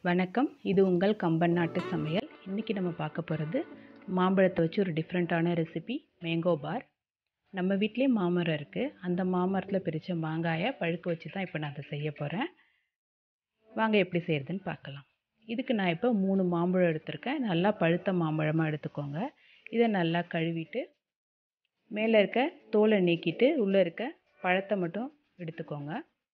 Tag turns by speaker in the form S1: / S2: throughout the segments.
S1: வணக்கம் இது உங்கள் கம்பன் நாட்டு சமையல் இன்றைக்கி நம்ம பார்க்க போகிறது மாம்பழத்தை வச்சு ஒரு டிஃப்ரெண்ட்டான ரெசிபி மேங்கோ பார் நம்ம வீட்லேயே மாமரம் இருக்குது அந்த மாமரத்தில் பிரித்த மாங்காயை பழுக்க வச்சு தான் இப்போ நான் அதை செய்ய போகிறேன் வாங்க எப்படி செய்கிறதுன்னு பார்க்கலாம் இதுக்கு நான் இப்போ மூணு மாம்பழம் எடுத்திருக்கேன் நல்லா பழுத்த மாம்பழமாக எடுத்துக்கோங்க இதை நல்லா கழுவிட்டு மேலே இருக்க தோலை நீக்கிட்டு உள்ளே இருக்க பழத்தை மட்டும் எடுத்துக்கோங்க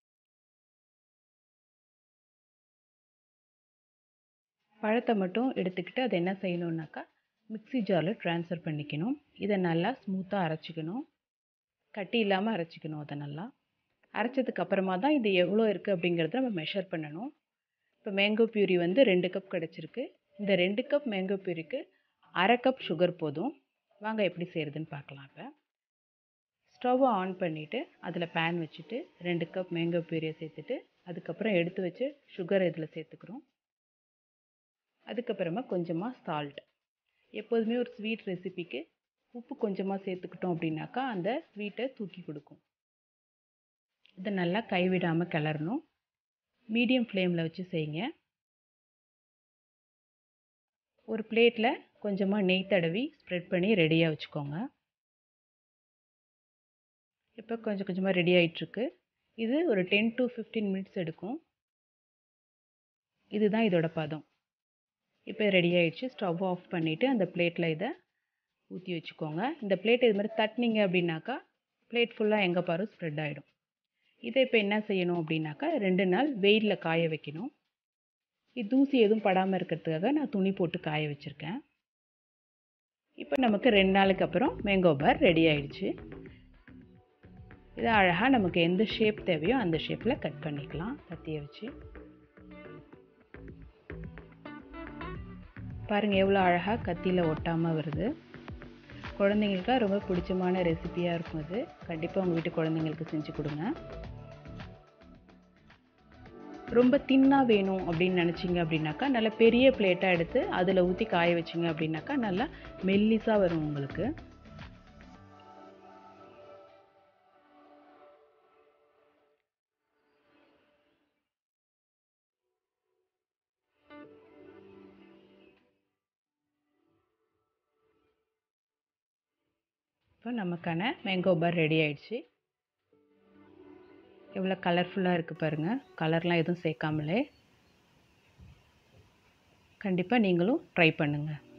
S1: பழத்தை மட்டும் எடுத்துக்கிட்டு அதை என்ன செய்யணுன்னாக்கா மிக்ஸி ஜாரில் ட்ரான்ஸ்ஃபர் பண்ணிக்கணும் இதை நல்லா ஸ்மூத்தாக அரைச்சிக்கணும் கட்டி இல்லாமல் அரைச்சிக்கணும் அதை நல்லா அரைச்சதுக்கு அப்புறமா தான் இது எவ்வளோ இருக்குது அப்படிங்கிறத நம்ம மெஷர் பண்ணணும் இப்போ மேங்கோ பியூரி வந்து ரெண்டு கப் கிடச்சிருக்கு இந்த ரெண்டு கப் மேங்கோ பியூரிக்கு அரை கப் சுகர் போதும் வாங்க எப்படி செய்கிறதுன்னு பார்க்கலாம் இப்போ ஸ்டவ்வை ஆன் பண்ணிவிட்டு அதில் பேன் வச்சுட்டு ரெண்டு கப் மேங்கோ பியூரியை சேர்த்துட்டு அதுக்கப்புறம் எடுத்து வச்சு சுகர் இதில் சேர்த்துக்கிறோம் அதுக்கப்புறமா கொஞ்சமாக சால்ட் எப்போதுமே ஒரு ஸ்வீட் ரெசிபிக்கு உப்பு கொஞ்சமாக சேர்த்துக்கிட்டோம் அப்படின்னாக்கா அந்த ஸ்வீட்டை தூக்கி கொடுக்கும் இதை நல்லா கைவிடாமல் கிளறணும் மீடியம் ஃப்ளேமில் வச்சு செய்யுங்க ஒரு பிளேட்டில் கொஞ்சமாக நெய் தடவி ஸ்ப்ரெட் பண்ணி ரெடியாக வச்சுக்கோங்க இப்போ கொஞ்சம் கொஞ்சமாக ரெடி ஆகிட்டுருக்கு இது ஒரு டென் டு ஃபிஃப்டீன் மினிட்ஸ் எடுக்கும் இதுதான் இதோட பதம் இப்போ ரெடி ஆகிடுச்சு ஸ்டவ் ஆஃப் பண்ணிவிட்டு அந்த பிளேட்டில் இதை ஊற்றி வச்சுக்கோங்க இந்த பிளேட் இது மாதிரி தட்டினீங்க அப்படின்னாக்கா பிளேட் ஃபுல்லாக எங்கே பாரும் ஸ்ப்ரெட் ஆகிடும் இதை இப்போ என்ன செய்யணும் அப்படின்னாக்கா ரெண்டு நாள் வெயிலில் காய வைக்கணும் இது தூசி எதுவும் படாமல் இருக்கிறதுக்காக நான் துணி போட்டு காய வச்சுருக்கேன் இப்போ நமக்கு ரெண்டு நாளுக்கு அப்புறம் மேங்கோ பார் ரெடி ஆயிடுச்சு இதை அழகாக நமக்கு எந்த ஷேப் தேவையோ அந்த ஷேப்பில் கட் பண்ணிக்கலாம் கத்தியை வச்சு பாருங்கள் எவ்வளோ அழகாக கத்தியில் ஒட்டாமல் வருது குழந்தைங்களுக்காக ரொம்ப பிடிச்சமான ரெசிபியாக இருக்கும் இது கண்டிப்பாக உங்கள் வீட்டு குழந்தைங்களுக்கு செஞ்சு கொடுங்க ரொம்ப தின்னாக வேணும் அப்படின்னு நினச்சிங்க அப்படின்னாக்கா நல்ல பெரிய பிளேட்டாக எடுத்து அதில் ஊற்றி காய வச்சிங்க அப்படின்னாக்கா நல்லா மெல்லிஸாக வரும் உங்களுக்கு இப்போ நமக்கான மேங்கோ பார் ரெடி ஆயிடுச்சு எவ்வளோ கலர்ஃபுல்லாக இருக்குது பாருங்கள் கலர்லாம் எதுவும் சேர்க்காமலே கண்டிப்பாக நீங்களும் ட்ரை பண்ணுங்கள்